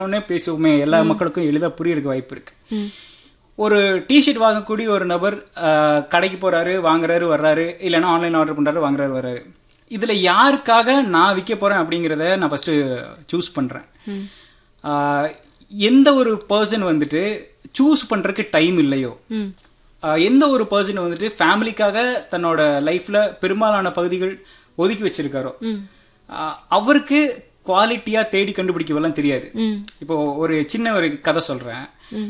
உடனே பேசுவோமே எல்லா மக்களுக்கும் எளிதா புரியறதுக்கு வாய்ப்பு இருக்கு ஒரு டிஷர்ட் வாங்கக்கூடிய ஒரு நபர் அஹ், கடைக்கு போறாரு வாங்குறாரு வர்றாரு இல்லைன்னா ஆன்லைன் ஆர்டர் பண்றாரு வாங்குறாரு வர்றாரு இதுல யாருக்காக நான் விற்க போறேன் அப்படிங்கிறத நான் ஃபர்ஸ்ட் சூஸ் பண்றேன் அஹ், எந்த ஒரு பர்சன் வந்துட்டு சூஸ் பண்றதுக்கு டைம் இல்லையோ அஹ், எந்த ஒரு பர்சன் வந்துட்டு ஃபேமிலிக்காக தன்னோட லைஃப்ல பெரும்பாலான பகுதிகள் ஒதுக்கி வச்சிருக்காரோ அஹ், அவருக்கு குவாலிட்டியா தேடி கண்டுபிடிக்கவெல்லாம் தெரியாது இப்போ ஒரு சின்ன ஒரு கதை சொல்றேன்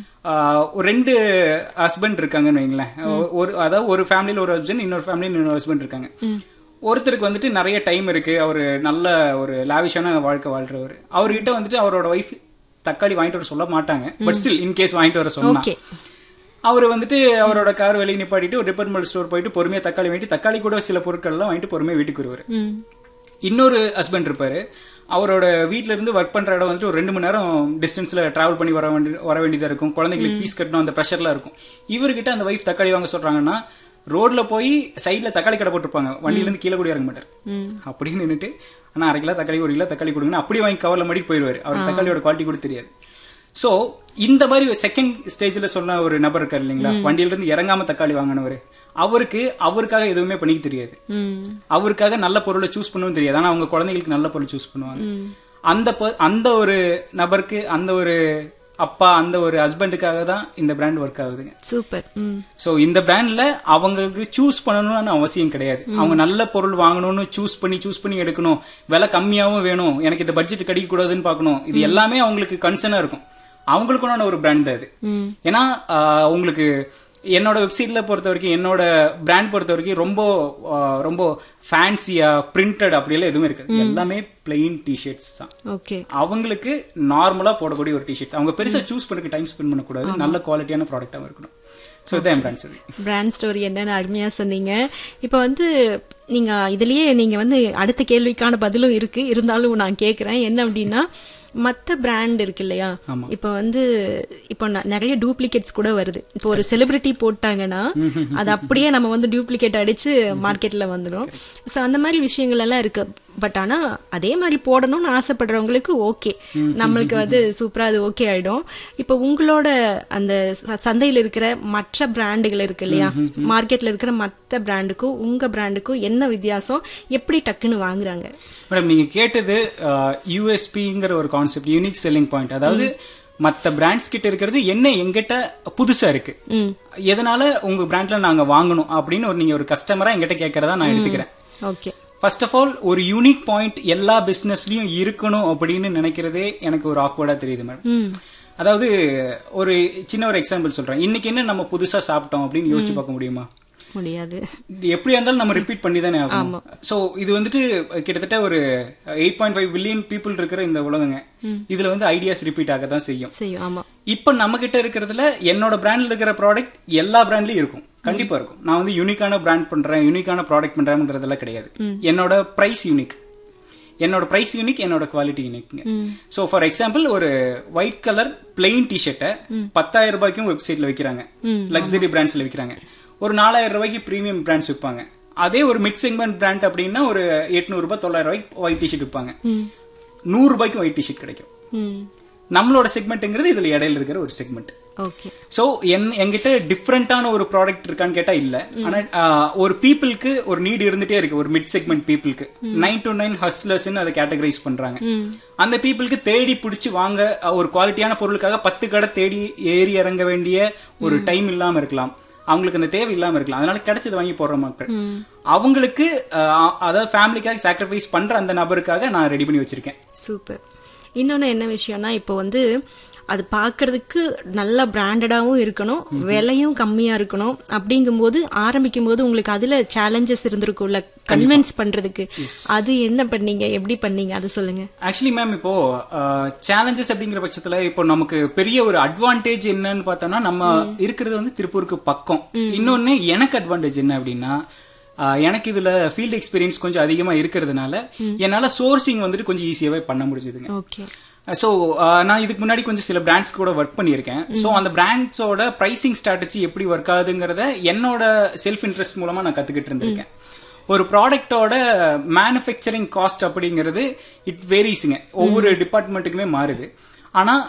ஆஹ் ஒரு ரெண்டு ஹஸ்பண்ட் இருக்காங்கன்னு வைங்களேன் ஒரு அதாவது ஒரு ஃபேமிலியில ஒரு ஹஸ்பண்ட் இன்னொரு ஃபேமிலியில் இன்னொரு ஹஸ்பண்ட் இருக்காங்க ஒருத்தருக்கு வந்துட்டு நிறைய டைம் இருக்கு அவர் நல்ல ஒரு லாவிஷான வாழ்க்கை வாழ்றவர் அவர்கிட்ட வந்துட்டு அவரோட ஒய்ஃப் தக்காளி வாங்கிட்டு வர சொல்ல மாட்டாங்க பட் ஸ்டில் இன்கேஸ் வாங்கிட்டு வர சொன்னா ஓகே அவர் வந்துட்டு அவரோட கார் வெளியே நிப்பாட்டிட்டு ஒரு டிபார்ட்மெண்ட் ஸ்டோர் போயிட்டு பொறுமையா தக்காளி வாங்கிட்டு தக்காளி கூட சில பொருட்கள் எல்லாம் வாங்கிட்டு பொறுமையா வீட்டுக்கு வருவாரு ம் இன்னொரு ஹஸ்பண்ட் இருப்பாரு அவரோட வீட்ல இருந்து ஒர்க் பண்ற இடம் வந்துட்டு ஒரு ரெண்டு மணி நேரம் டிஸ்டன்ஸ்ல டிராவல் பண்ணி வர வேண்டி வர வேண்டியதா இருக்கும் குழந்தைங்களுக்கு ஃபீஸ் கட்டணும் அந்த ப்ரெஷர்லாம் இருக்கும் இவர்கிட்ட அந்த வைஃப் தக்காளி வாங்க சொல்றாங்கன்னா ரோட்ல போய் சைடுல தக்காளி கடை போட்டிருப்பாங்க வண்டியில இருந்து கீழே கூட இறங்க மாட்டார் அப்படின்னு நின்னுட்டு ஆனா அரை கிலோ தக்காளி ஒரு கிலோ தக்காளி கொடுங்கன்னு அப்படி வாங்கி கவர்ல மாடி போயிடுவாரு அவர் தக்காளியோட குவாலிட்டி கூட தெரியாது சோ இந்த மாதிரி செகண்ட் ஸ்டேஜ்ல சொன்ன ஒரு நபர் இருக்காரு இல்லைங்களா வண்டியில இருந்து இறங்காம தக்காளி வாங்கினவர் அவருக்கு அவருக்காக எதுவுமே பண்ணிக்க தெரியாது ம் அவருக்காக நல்ல பொருளை சூஸ் பண்ணவும் தெரியாது ஆனா அவங்க குழந்தைகளுக்கு நல்ல பொருள் சூஸ் பண்ணுவாங்க அந்த ப- அந்த ஒரு நபருக்கு அந்த ஒரு அப்பா அந்த ஒரு ஹஸ்பண்டுக்காக தான் இந்த பிராண்ட் ஒர்க் ஆகுதுங்க சூப்பர் ம் சோ இந்த பிராண்ட்ல அவங்களுக்கு சூஸ் பண்ணணும்னு அவசியம் கிடையாது அவங்க நல்ல பொருள் வாங்கணும்னு சூஸ் பண்ணி சூஸ் பண்ணி எடுக்கணும் விலை கம்மியாவும் வேணும் எனக்கு இந்த பட்ஜெட் கிடைக்க கூடாதுன்னு பார்க்கணும் இது எல்லாமே அவங்களுக்கு கன்சர்னா இருக்கும் அவங்களுக்குன்னு ஒரு பிராண்ட் தான் இது ம் ஏன்னா ஆஹ், உங்களுக்கு என்னோட வெப்சைட்ல பொறுத்த வரைக்கும் என்னோட பிராண்ட் பொறுத்த வரைக்கும் ரொம்ப ஆஹ், ரொம்ப ஃபேன்சியா பிரிண்டட் அப்படியெல்லாம் எதுவுமே இருக்காது எல்லாமே பிளெயின் டிஷர்ட்ஸ் தான் ஓகே அவங்களுக்கு நார்மலா போடக்கூடிய ஒரு டிஷர்ட்ஸ் அவங்க பெருசா சூஸ் பண்ணக்கு டைம் ஸ்பெண்ட் பண்ணக்கூடாது நல்ல குவாலிட்டியான ப்ராடக்டாகவும் இருக்கணும் ஸோ இதான் பிராண்ட் சொல்லி பிராண்ட் ஸ்டோரி என்னன்னு அருமையா சொன்னீங்க இப்போ வந்து நீங்க இதுலயே நீங்க வந்து அடுத்த கேள்விக்கான பதிலும் இருக்கு இருந்தாலும் நான் கேக்குறேன் என்ன அப்படின்னா மத்த பிராண்ட் இருக்கு இல்லையா இப்போ வந்து இப்போ ந- நிறைய டூப்ளிகேட்ஸ் கூட வருது இப்போ ஒரு செலிபிரிட்டி போட்டாங்கன்னா அது அப்படியே நம்ம வந்து டூப்ளிகேட் அடிச்சு மார்க்கெட்ல வந்துடும் ஸோ அந்த மாதிரி விஷயங்கள் எல்லாம் இருக்கு பட் ஆனா அதே மாதிரி போடணும்னு ஆசைப்படுறவங்களுக்கு ஓகே நம்மளுக்கு வந்து சூப்பரா அது ஓகே ஆயிடும் இப்போ உங்களோட அந்த ச- சந்தையில இருக்கிற மற்ற பிராண்டுகள் இருக்கு இல்லையா மார்க்கெட்ல இருக்கிற மற்ற பிராண்டுக்கும் உங்க பிராண்டுக்கும் என்ன வித்தியாசம் எப்படி டக்குன்னு வாங்குறாங்க மேடம் நீங்க கேட்டது யூஎஸ்பிங்கிற ஒரு கான்செப்ட் யூனிக் செல்லிங் பாயிண்ட் அதாவது மத்த பிராண்ட்ஸ் கிட்ட இருக்கிறது என்ன எங்கிட்ட புதுசா இருக்கு ம் எதனால உங்க பிராண்ட்ல நாங்க வாங்கணும் அப்படின்னு ஒரு நீங்க ஒரு கஸ்டமரா எங்கிட்ட கேட்கறதா நான் எடுத்துக்கிறேன் ஓகே ஃபர்ஸ்ட் ஆஃப் ஆல் ஒரு யூனிக் பாயிண்ட் எல்லா பிசினஸ்லயும் இருக்கணும் அப்படின்னு நினைக்கிறதே எனக்கு ஒரு ஆக்வர்டா தெரியுது மேடம் ம் அதாவது ஒரு சின்ன ஒரு எக்ஸாம்பிள் சொல்றேன் இன்னைக்கு என்ன நம்ம புதுசா சாப்பிட்டோம் அப்படின்னு யோசிச்சு பார்க்க முடியுமா முடியாது எப்படியா இருந்தாலும் நம்ம ரிப்பீட் பண்ணி தானே ஆகணும் சோ இது வந்துட்டு கிட்டத்தட்ட ஒரு eight point five billion people இருக்கிற இந்த உலகங்க இதுல வந்து ஐடியாஸ் ரிப்பீட் ஆக தான் செய்யும் செய்யும் ஆமா இப்ப நம்ம கிட்ட இருக்கிறதுல என்னோட பிராண்ட்ல இருக்கிற ப்ராடக்ட் எல்லா பிராண்ட்லயும் இருக்கும் கண்டிப்பா இருக்கும் நான் வந்து யூனிக்கான பிராண்ட் பண்றேன் யூனிக்கான ப்ராடக்ட் பண்றேன்றதெல்லாம் கிடையாது என்னோட பிரைஸ் யூனிக் என்னோட பிரைஸ் யூனிக் என்னோட குவாலிட்டி யூனிக்ங்க சோ ஃபார் எக்ஸாம்பிள் ஒரு ஒயிட் கலர் பிளெயின் டிஷர்ட்டை பத்தாயிரம் ரூபாய்க்கும் வெப்சைட்ல விக்கிறாங்க லக்ஸரி பிராண்ட்ஸ்ல விக்கிறாங்க ஒரு நாலாயிரம் ரூபாய்க்கு பிரீமியம் பிராண்ட்ஸ் விற்பாங்க அதே ஒரு மிட் செக்மெண்ட் பிராண்ட் அப்படின்னா ஒரு எட்நூறு ரூபாய் தொள்ளாயிரம் ரூபாய்க்கு ஒயிட் டிஷர்ட் விற்பாங்க நூறு ரூபாய்க்கு ஒயிட் டிஷர்ட் கிடைக்கும் ம் நம்மளோட செக்மெண்ட்ங்கிறது இதுல இடையில இருக்கிற ஒரு செக்மெண்ட் ஓகே சோ என் என்கிட்ட டிஃப்ரெண்டான ஒரு ப்ராடக்ட் இருக்கான்னு கேட்டா இல்ல ஆனா ஆஹ், ஒரு பீப்புளுக்கு ஒரு நீட் இருந்துட்டே இருக்கு ஒரு மிட் செக்மெண்ட் பீப்புளுக்கு நைன் டு நைன் ஹஸ்லர்ஸ்னு அதை கேட்டகரைஸ் பண்றாங்க அந்த பீப்புளுக்கு தேடி பிடிச்சி வாங்க அஹ், ஒரு குவாலிட்டியான பொருளுக்காக பத்து கடை தேடி ஏறி இறங்க வேண்டிய ஒரு டைம் இல்லாம இருக்கலாம் அவங்களுக்கு அந்த தேவை இல்லாம இருக்கலாம் அதனால கிடைச்சது வாங்கி போடுற மக்கள் அவங்களுக்கு ஆஹ், அதாவது ஃபேமிலிக்காக சாக்ரிஃபைஸ் பண்ற அந்த நபருக்காக நான் ரெடி பண்ணி வச்சிருக்கேன் சூப்பர் இன்னொன்று என்ன விஷயம்னா இப்போ வந்து அது பார்க்கறதுக்கு நல்ல பிராண்டடாகவும் இருக்கணும் விலையும் கம்மியாக இருக்கணும் அப்படிங்கும்போது ஆரம்பிக்கும் போது உங்களுக்கு அதில் சேலஞ்சஸ் இருந்திருக்கும்ல கன்வின்ஸ் பண்ணுறதுக்கு அது என்ன பண்ணீங்க எப்படி பண்ணீங்க அது சொல்லுங்க ஆக்சுவலி மேம் இப்போ சேலஞ்சஸ் அப்படிங்கிற பட்சத்துல இப்போ நமக்கு பெரிய ஒரு அட்வான்டேஜ் என்னன்னு பார்த்தோம்னா நம்ம இருக்கிறது வந்து திருப்பூருக்கு பக்கம் இன்னொன்னு எனக்கு அட்வான்டேஜ் என்ன அப்படின்னா ஆஹ், எனக்கு இதுல ஃபீல்டு எக்ஸ்பீரியன்ஸ் கொஞ்சம் அதிகமா இருக்கிறதுனால என்னால சோர்சிங் வந்துட்டு கொஞ்சம் ஈஸியாவே பண்ண முடிஞ்சதுங்க ஓகே ஸோ நான் இதுக்கு முன்னாடி கொஞ்சம் சில பிராண்ட்ஸ் கூட ஒர்க் பண்ணியிருக்கேன் ஸோ அந்த பிராண்ட்ஸோட ப்ரைசிங் ஸ்ட்ராட்டஜி எப்படி ஒர்க் ஆகுதுங்கிறத என்னோட செல்ஃப் இன்ட்ரெஸ்ட் மூலமா நான் கத்துக்கிட்டு இருந்திருக்கேன் ஒரு ப்ராடக்டோட மேனுஃபேக்சரிங் காஸ்ட் அப்படிங்கிறது இட் வேரிஸுங்க ஒவ்வொரு டிபார்ட்மெண்ட்டுக்குமே மாறுது ஆனா